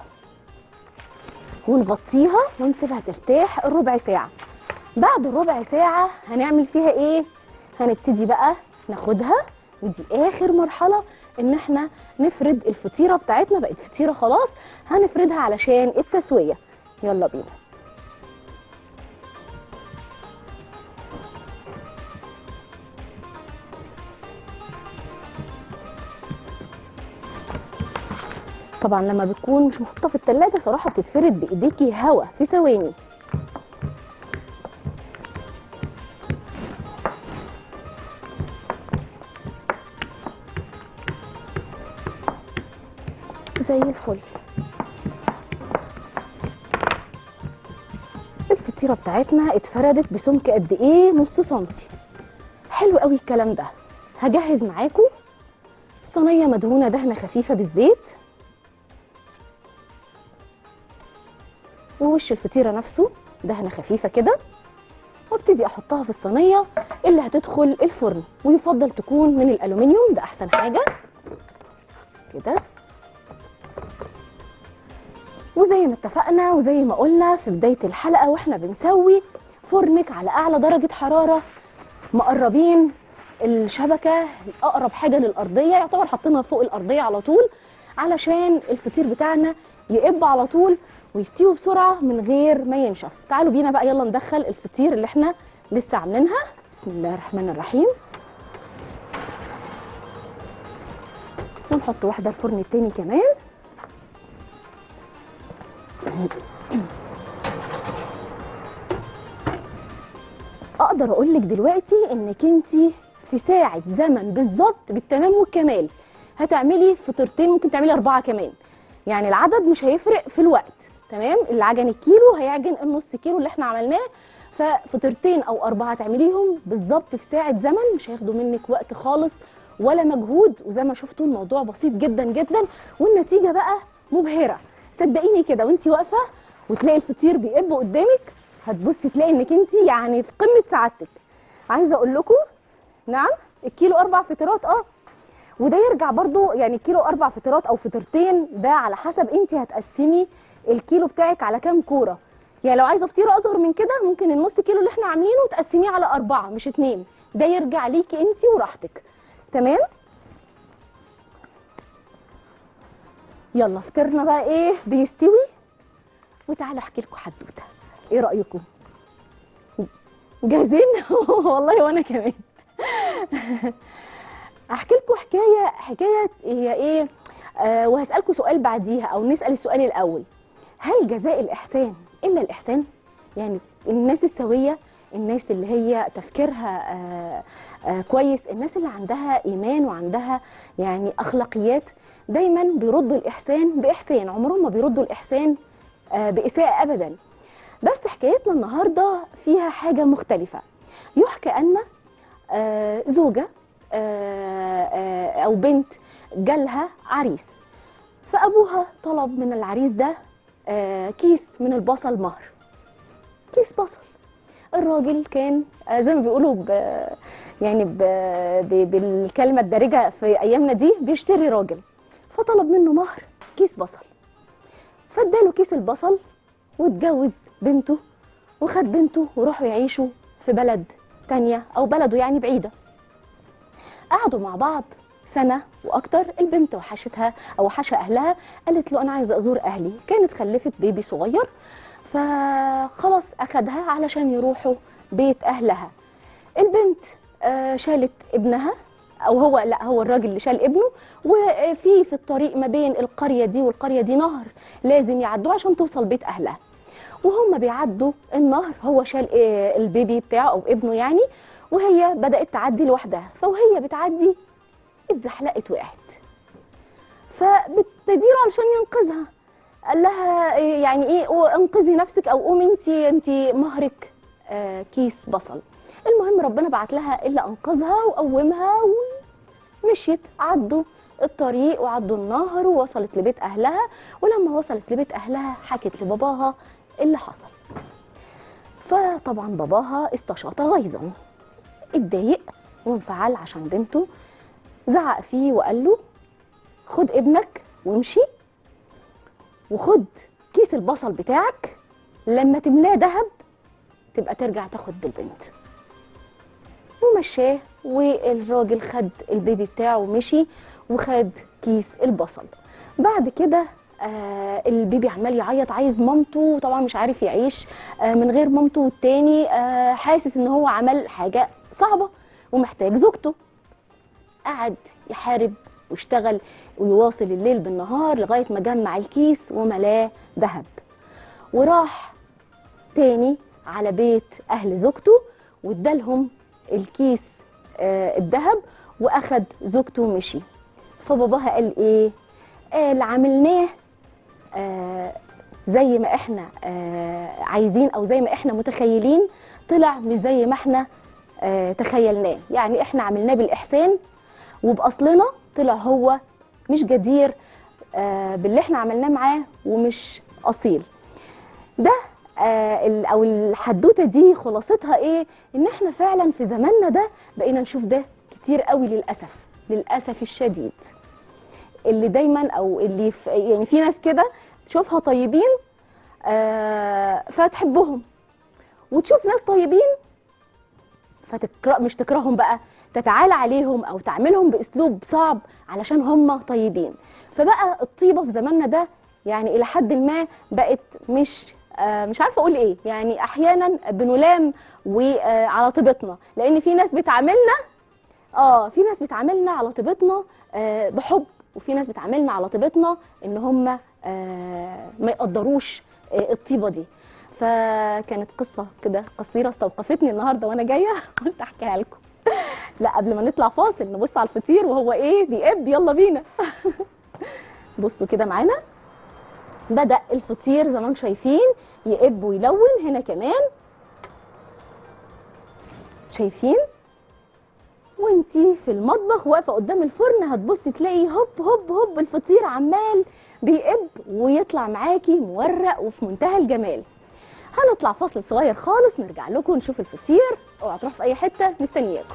ونغطيها ونسيبها ترتاح الربع ساعه بعد الربع ساعه هنعمل فيها ايه هنبتدي بقى ناخدها ودي اخر مرحله ان احنا نفرد الفطيره بتاعتنا بقت فطيره خلاص هنفردها علشان التسويه يلا بينا طبعا لما بتكون مش محطوطه في التلاجة صراحه بتتفرد بايديكي هوا في ثواني زي الفل الفطيره بتاعتنا اتفردت بسمك قد ايه نص سنتي حلو قوي الكلام ده هجهز معاكم صينيه مدهونه دهنه خفيفه بالزيت ووش الفطيره نفسه دهنه خفيفه كده وابتدي احطها في الصينيه اللي هتدخل الفرن ويفضل تكون من الالومنيوم ده احسن حاجه كده وزي ما اتفقنا وزي ما قلنا في بدايه الحلقه واحنا بنسوي فرنك على اعلى درجه حراره مقربين الشبكه اقرب حاجه للارضيه يعتبر حاطينها فوق الارضيه على طول علشان الفطير بتاعنا يقب على طول ويستوي بسرعه من غير ما ينشف تعالوا بينا بقى يلا ندخل الفطير اللي احنا لسه عاملينها بسم الله الرحمن الرحيم ونحط واحده الفرن التاني كمان اقدر اقول لك دلوقتي انك انت في ساعه زمن بالظبط بالتمام والكمال هتعملي فطيرتين ممكن تعملي اربعه كمان يعني العدد مش هيفرق في الوقت تمام اللي عجن الكيلو هيعجن النص كيلو اللي احنا عملناه ففطيرتين او اربعه تعمليهم بالظبط في ساعه زمن مش هياخدوا منك وقت خالص ولا مجهود وزي ما شفتوا الموضوع بسيط جدا جدا والنتيجه بقى مبهره صدقيني كده وانت واقفه وتلاقي الفطير بيقب قدامك هتبصي تلاقي انك انت يعني في قمه سعادتك عايزه اقول لكم نعم الكيلو اربع فطيرات اه وده يرجع برضو يعني كيلو اربع فطيرات او فطيرتين ده على حسب انت هتقسمي الكيلو بتاعك على كام كوره يعني لو عايزه فطيره اصغر من كده ممكن النص كيلو اللي احنا عاملينه تقسميه على اربعه مش اتنين ده يرجع ليكي انت وراحتك تمام يلا فطرنا بقى ايه بيستوي وتعالوا احكي لكم حدوته ايه رايكم جاهزين والله وانا كمان احكي لكم حكايه حكايه هي ايه آه وهسالكم سؤال بعديها او نسال السؤال الاول هل جزاء الاحسان الا الاحسان يعني الناس السويه الناس اللي هي تفكيرها آه آه كويس الناس اللي عندها ايمان وعندها يعني اخلاقيات دايما بيردوا الاحسان باحسان عمرهم ما بيردوا الاحسان آه باساءه ابدا بس حكايتنا النهارده فيها حاجه مختلفه يحكى ان آه زوجه آه آه او بنت جالها عريس فابوها طلب من العريس ده آه كيس من البصل مهر كيس بصل الراجل كان آه زي ما بيقولوا ب يعني ب ب بالكلمه الدارجه في ايامنا دي بيشتري راجل فطلب منه مهر كيس بصل فاداله كيس البصل واتجوز بنته وخد بنته وراحوا يعيشوا في بلد تانية او بلده يعني بعيده قعدوا مع بعض سنة وأكتر البنت وحشتها أو وحشها أهلها قالت له أنا عايزة أزور أهلي كانت خلفت بيبي صغير فخلاص أخدها علشان يروحوا بيت أهلها البنت آه شالت ابنها أو هو لا هو الراجل اللي شال ابنه وفي في الطريق ما بين القرية دي والقرية دي نهر لازم يعدوه عشان توصل بيت أهلها وهم بيعدوا النهر هو شال البيبي بتاعه أو ابنه يعني وهي بدأت تعدي لوحدها فوهي بتعدي اتزحلقت وقعت فبتديره علشان ينقذها قال لها يعني ايه انقذي نفسك او قومي انت انت مهرك آه كيس بصل المهم ربنا بعت لها اللي انقذها وقومها ومشيت عدوا الطريق وعدوا النهر ووصلت لبيت اهلها ولما وصلت لبيت اهلها حكت لباباها اللي حصل فطبعا باباها استشاط غيظا اتضايق وانفعل عشان بنته زعق فيه وقال له خد ابنك وامشي وخد كيس البصل بتاعك لما تملاه ذهب تبقى ترجع تاخد البنت ومشاه والراجل خد البيبي بتاعه ومشي وخد كيس البصل بعد كده آه البيبي عمال يعيط عايز مامته وطبعا مش عارف يعيش آه من غير مامته والتاني آه حاسس ان هو عمل حاجه صعبه ومحتاج زوجته قعد يحارب واشتغل ويواصل الليل بالنهار لغايه ما جمع الكيس وملاه ذهب وراح تاني على بيت اهل زوجته وادالهم الكيس آه الذهب واخد زوجته ومشي فباباها قال ايه قال عملناه آه زي ما احنا آه عايزين او زي ما احنا متخيلين طلع مش زي ما احنا آه تخيلناه يعني احنا عملناه بالاحسان وباصلنا طلع هو مش جدير آه باللي احنا عملناه معاه ومش اصيل ده آه او الحدوته دي خلاصتها ايه ان احنا فعلا في زماننا ده بقينا نشوف ده كتير قوي للاسف للاسف الشديد اللي دايما او اللي في يعني في ناس كده تشوفها طيبين آه فتحبهم وتشوف ناس طيبين فتكره مش تكرههم بقى تتعالى عليهم او تعملهم باسلوب صعب علشان هم طيبين فبقى الطيبه في زماننا ده يعني الى حد ما بقت مش آه مش عارفه اقول ايه يعني احيانا بنلام وعلى طيبتنا لان في ناس بتعاملنا اه في ناس بتعاملنا على طيبتنا آه بحب وفي ناس بتعاملنا على طيبتنا ان هم آه ما يقدروش آه الطيبه دي فكانت قصه كده قصيره استوقفتني النهارده وانا جايه قلت احكيها لكم لا قبل ما نطلع فاصل نبص على الفطير وهو ايه بيقب يلا بينا بصوا كده معانا بدأ الفطير زي ما انتم شايفين يقب ويلون هنا كمان شايفين وانتي في المطبخ واقفه قدام الفرن هتبصي تلاقي هوب هوب هوب الفطير عمال بيقب ويطلع معاكي مورق وفي منتهى الجمال هنطلع فاصل صغير خالص نرجع لكم نشوف الفطير اوعى تروح في اي حته مستنياكم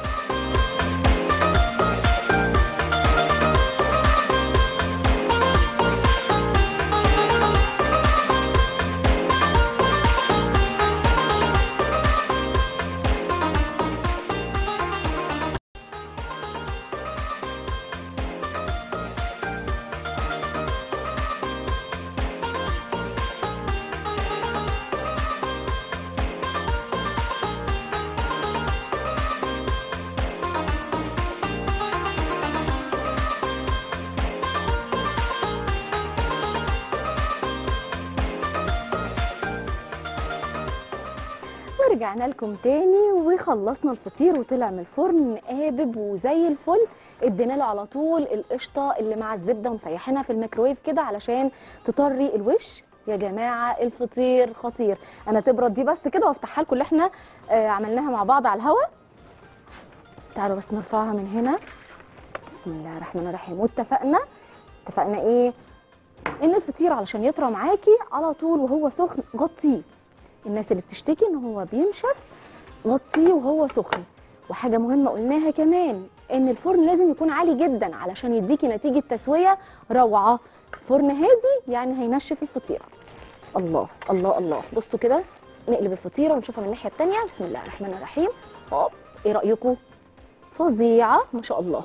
ورجعنا لكم تاني وخلصنا الفطير وطلع من الفرن قابب وزي الفل ادينا له على طول القشطه اللي مع الزبده ومسيحينها في الميكرويف كده علشان تطري الوش يا جماعه الفطير خطير انا تبرد دي بس كده وافتحها لكم اللي احنا آه عملناها مع بعض على الهوا تعالوا بس نرفعها من هنا بسم الله الرحمن الرحيم واتفقنا اتفقنا ايه ان الفطير علشان يطرى معاكي على طول وهو سخن غطيه الناس اللي بتشتكي ان هو بينشف غطيه وهو سخن وحاجه مهمه قلناها كمان ان الفرن لازم يكون عالي جدا علشان يديكي نتيجه تسويه روعه فرن هادي يعني هينشف الفطيره الله الله الله بصوا كده نقلب الفطيره ونشوفها من الناحيه الثانيه بسم الله الرحمن الرحيم هوب ايه رايكم فظيعه ما شاء الله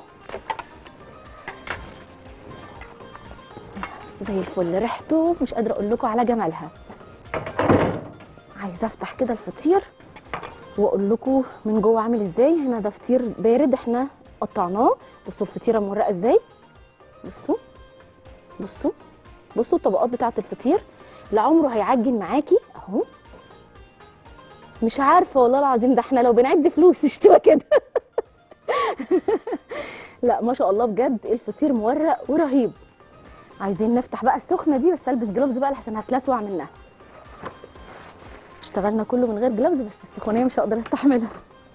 زي الفل ريحته مش قادره اقول لكم على جمالها عايزه افتح كده الفطير واقول لكم من جوه عامل ازاي هنا ده فطير بارد احنا قطعناه بصوا الفطيره مورقه ازاي بصوا بصوا بصوا الطبقات بتاعه الفطير لعمره هيعجن معاكي اهو مش عارفه والله العظيم ده احنا لو بنعد فلوس مش تبقى كده لا ما شاء الله بجد الفطير مورق ورهيب عايزين نفتح بقى السخنه دي بس البس جلافز بقى لحسن هتلسوع منها اشتغلنا كله من غير جلافز بس السخونيه مش هقدر استحملها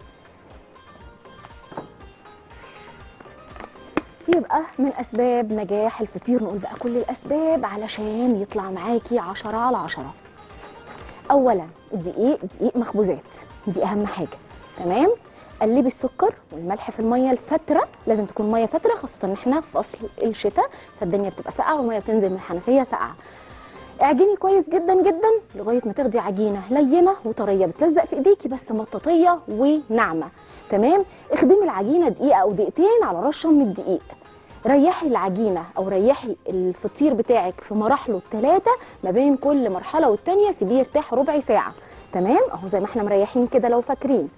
يبقى من اسباب نجاح الفطير نقول بقى كل الاسباب علشان يطلع معاكي عشرة على عشرة اولا الدقيق دقيق مخبوزات دي اهم حاجه تمام قلبي السكر والملح في الميه الفتره لازم تكون ميه فتره خاصه ان احنا في فصل الشتاء فالدنيا بتبقى ساقعه والميه بتنزل من الحنفيه ساقعه اعجني كويس جدا جدا لغايه ما تاخدي عجينه لينه وطريه بتلزق في ايديكي بس مطاطيه وناعمه تمام اخدمي العجينه دقيقه او دقيقتين على رشه من الدقيق ريحي العجينه او ريحي الفطير بتاعك في مراحله الثلاثه ما بين كل مرحله والتانيه سيبيه يرتاح ربع ساعه تمام اهو زي ما احنا مريحين كده لو فاكرين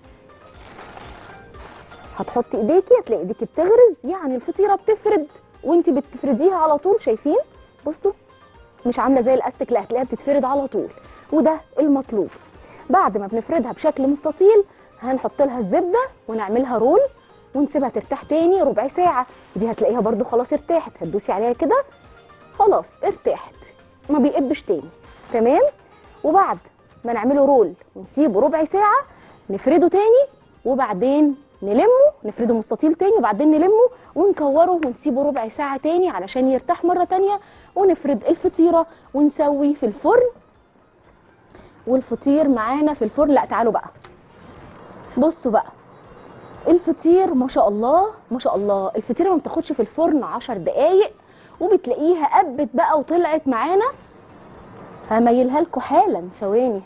هتحطي ايديكي هتلاقي ايديكي بتغرز يعني الفطيره بتفرد وانت بتفرديها على طول شايفين بصوا مش عامله زي الاستك لا هتلاقيها بتتفرد على طول وده المطلوب بعد ما بنفردها بشكل مستطيل هنحط لها الزبده ونعملها رول ونسيبها ترتاح تاني ربع ساعه دي هتلاقيها برده خلاص ارتاحت هتدوسي عليها كده خلاص ارتاحت ما بيقبش تاني تمام وبعد ما نعمله رول ونسيبه ربع ساعه نفرده تاني وبعدين نلمه نفرده مستطيل تاني وبعدين نلمه ونكوره ونسيبه ربع ساعة تاني علشان يرتاح مرة تانية ونفرد الفطيرة ونسوي في الفرن والفطير معانا في الفرن لا تعالوا بقى بصوا بقى الفطير ما شاء الله ما شاء الله الفطيرة ما بتاخدش في الفرن عشر دقايق وبتلاقيها قبت بقى وطلعت معانا هميلها لكم حالا ثواني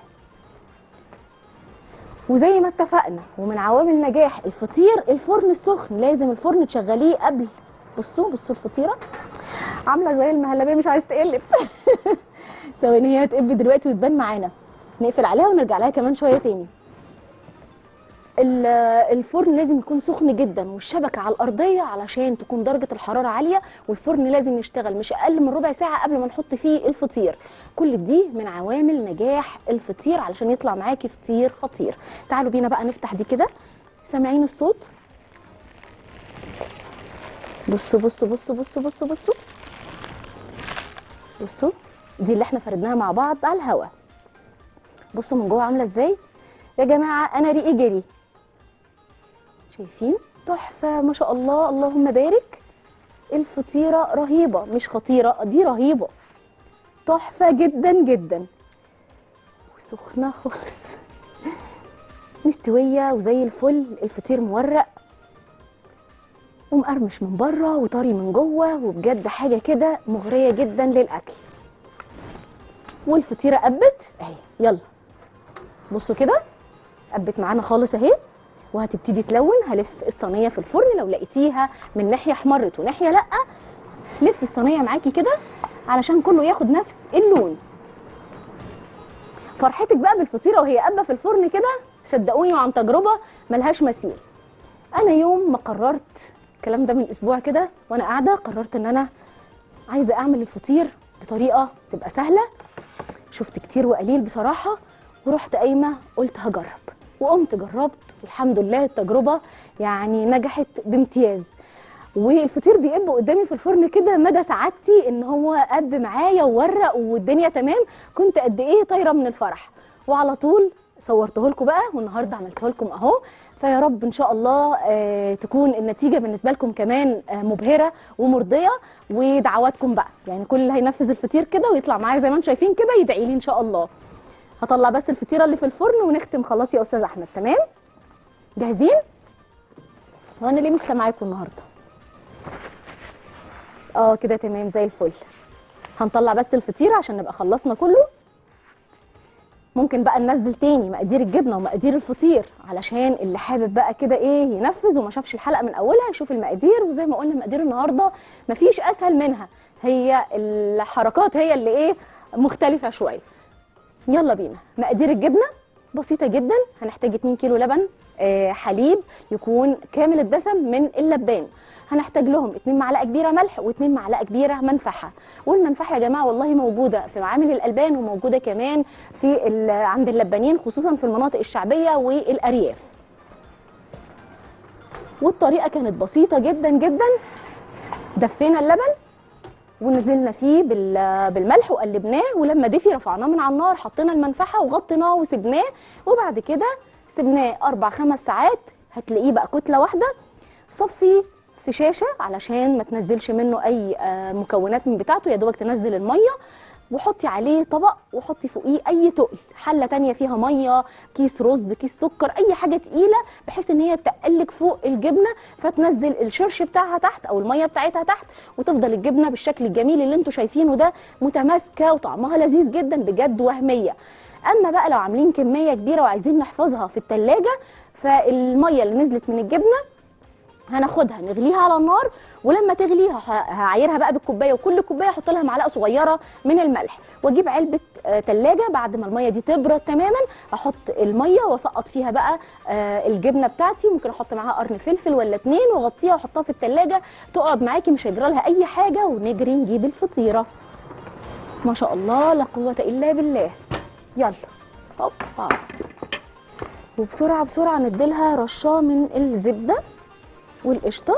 وزي ما اتفقنا ومن عوامل نجاح الفطير الفرن السخن لازم الفرن تشغليه قبل بصوا بصوا الفطيره عامله زي المهلبيه مش عايز تقلب ثواني هي هتقب دلوقتي وتبان معانا نقفل عليها ونرجع لها كمان شويه تاني ال- الفرن لازم يكون سخن جدا والشبكه على الارضيه علشان تكون درجه الحراره عاليه والفرن لازم يشتغل مش اقل من ربع ساعه قبل ما نحط فيه الفطير كل دي من عوامل نجاح الفطير علشان يطلع معاكي فطير خطير تعالوا بينا بقى نفتح دي كده سامعين الصوت بصوا بصوا بصوا بصوا بصوا بصوا بصوا دي اللي احنا فردناها مع بعض على الهوا بصوا من جوه عامله ازاي يا جماعه انا ريقي جري شايفين تحفه ما شاء الله اللهم بارك الفطيره رهيبه مش خطيره دي رهيبه تحفه جدا جدا وسخنه خالص مستويه وزي الفل الفطير مورق ومقرمش من بره وطري من جوه وبجد حاجه كده مغريه جدا للاكل والفطيره قبت اهي يلا بصوا كده قبت معانا خالص اهي وهتبتدي تلون هلف الصينيه في الفرن لو لقيتيها من ناحيه احمرت وناحيه لا لف الصينيه معاكي كده علشان كله ياخد نفس اللون فرحتك بقى بالفطيره وهي قابه في الفرن كده صدقوني وعن تجربه ملهاش مثيل انا يوم ما قررت الكلام ده من اسبوع كده وانا قاعده قررت ان انا عايزه اعمل الفطير بطريقه تبقى سهله شفت كتير وقليل بصراحه ورحت قايمه قلت هجرب وقمت جربت والحمد لله التجربه يعني نجحت بامتياز والفطير بيقب قدامي في الفرن كده مدى سعادتي ان هو قب معايا وورق والدنيا تمام كنت قد ايه طايره من الفرح وعلى طول صورته لكم بقى والنهارده عملته لكم اهو فيا رب ان شاء الله آه تكون النتيجه بالنسبه لكم كمان آه مبهره ومرضيه ودعواتكم بقى يعني كل اللي هينفذ الفطير كده ويطلع معايا زي ما انتم شايفين كده يدعي لي ان شاء الله هطلع بس الفطيره اللي في الفرن ونختم خلاص يا استاذ احمد تمام جاهزين هو انا ليه مش سامعاكم النهارده اه كده تمام زي الفل هنطلع بس الفطيره عشان نبقى خلصنا كله ممكن بقى ننزل تاني مقادير الجبنه ومقادير الفطير علشان اللي حابب بقى كده ايه ينفذ وما شافش الحلقه من اولها يشوف المقادير وزي ما قلنا مقادير النهارده مفيش اسهل منها هي الحركات هي اللي ايه مختلفه شويه يلا بينا مقادير الجبنه بسيطه جدا هنحتاج 2 كيلو لبن آه حليب يكون كامل الدسم من اللبان هنحتاج لهم 2 معلقه كبيره ملح و2 معلقه كبيره منفعه والمنفعه يا جماعه والله موجوده في معامل الالبان وموجوده كمان في ال- عند اللبانين خصوصا في المناطق الشعبيه والارياف والطريقه كانت بسيطه جدا جدا دفينا اللبن ونزلنا فيه بال- بالملح وقلبناه ولما دفي رفعناه من على النار حطينا المنفعه وغطيناه وسبناه وبعد كده سبناه اربع خمس ساعات هتلاقيه بقى كتله واحده صفي في شاشه علشان ما تنزلش منه اي آه، مكونات من بتاعته يا دوبك تنزل الميه وحطي عليه طبق وحطي فوقيه اي تقل حله تانية فيها ميه كيس رز كيس سكر اي حاجه تقيله بحيث ان هي تقلك فوق الجبنه فتنزل الشرش بتاعها تحت او الميه بتاعتها تحت وتفضل الجبنه بالشكل الجميل اللي انتوا شايفينه ده متماسكه وطعمها لذيذ جدا بجد وهميه اما بقى لو عاملين كميه كبيره وعايزين نحفظها في التلاجة فالميه اللي نزلت من الجبنه هناخدها نغليها على النار ولما تغليها ه- هعايرها بقى بالكوبايه وكل كوبايه احط لها معلقه صغيره من الملح واجيب علبه آه، تلاجة بعد ما الميه دي تبرد تماما احط الميه واسقط فيها بقى آه، الجبنه بتاعتي ممكن احط معاها قرن فلفل ولا اتنين واغطيها واحطها في التلاجة تقعد معاكي مش هيجرى لها اي حاجه ونجري نجيب الفطيره ما شاء الله لا قوه الا بالله يلا هوبا وبسرعه بسرعه نديلها رشه من الزبده والقشطه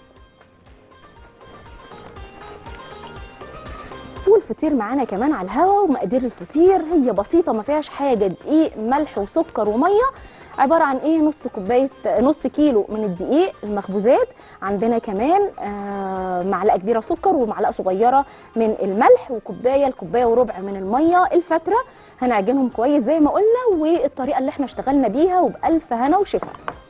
والفطير معانا كمان على الهوا ومقادير الفطير هي بسيطه ما فيهاش حاجه دقيق ملح وسكر وميه عباره عن ايه نص كوبايه نص كيلو من الدقيق المخبوزات عندنا كمان آه معلقه كبيره سكر ومعلقه صغيره من الملح وكوبايه لكوبايه وربع من الميه الفتره هنعجنهم كويس زي ما قلنا والطريقه اللي احنا اشتغلنا بيها وبالف هنا وشفا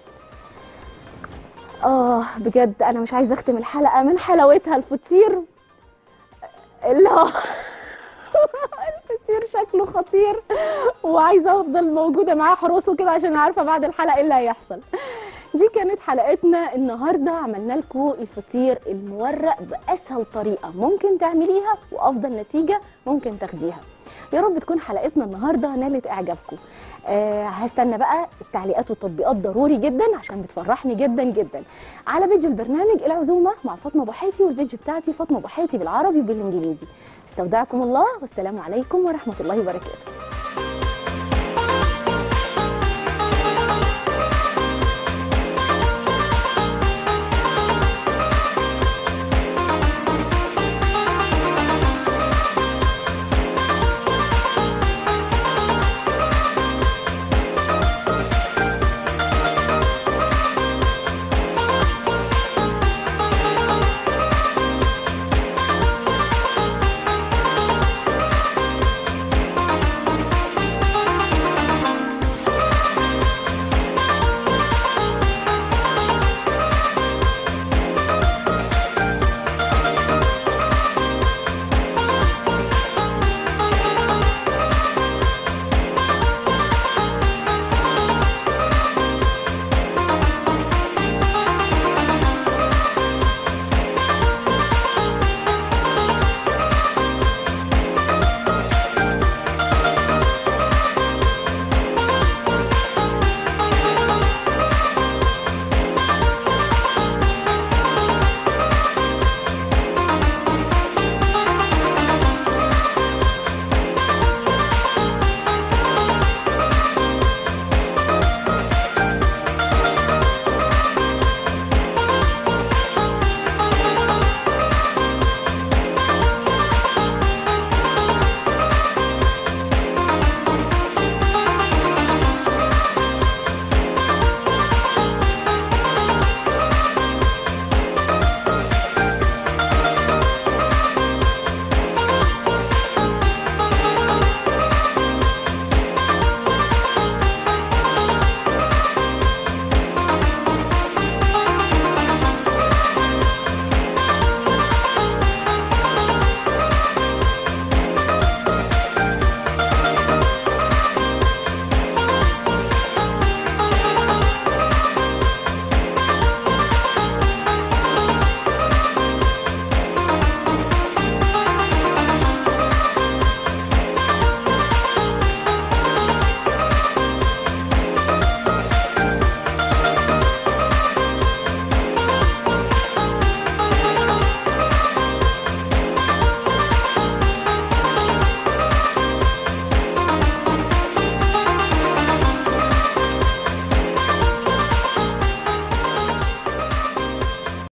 اه بجد انا مش عايزه اختم الحلقه من حلاوتها الفطير اللي هو الفطير شكله خطير وعايزه افضل موجوده معاه حراسه كده عشان عارفه بعد الحلقه ايه اللي هيحصل دي كانت حلقتنا النهارده عملنا لكم الفطير المورق باسهل طريقه ممكن تعمليها وافضل نتيجه ممكن تاخديها يا رب تكون حلقتنا النهارده نالت اعجابكم آه هستنى بقى التعليقات والتطبيقات ضروري جدا عشان بتفرحني جدا جدا على بيج البرنامج العزومه مع فاطمه بوحاتي والبيج بتاعتي فاطمه بوحاتي بالعربي وبالانجليزي استودعكم الله والسلام عليكم ورحمه الله وبركاته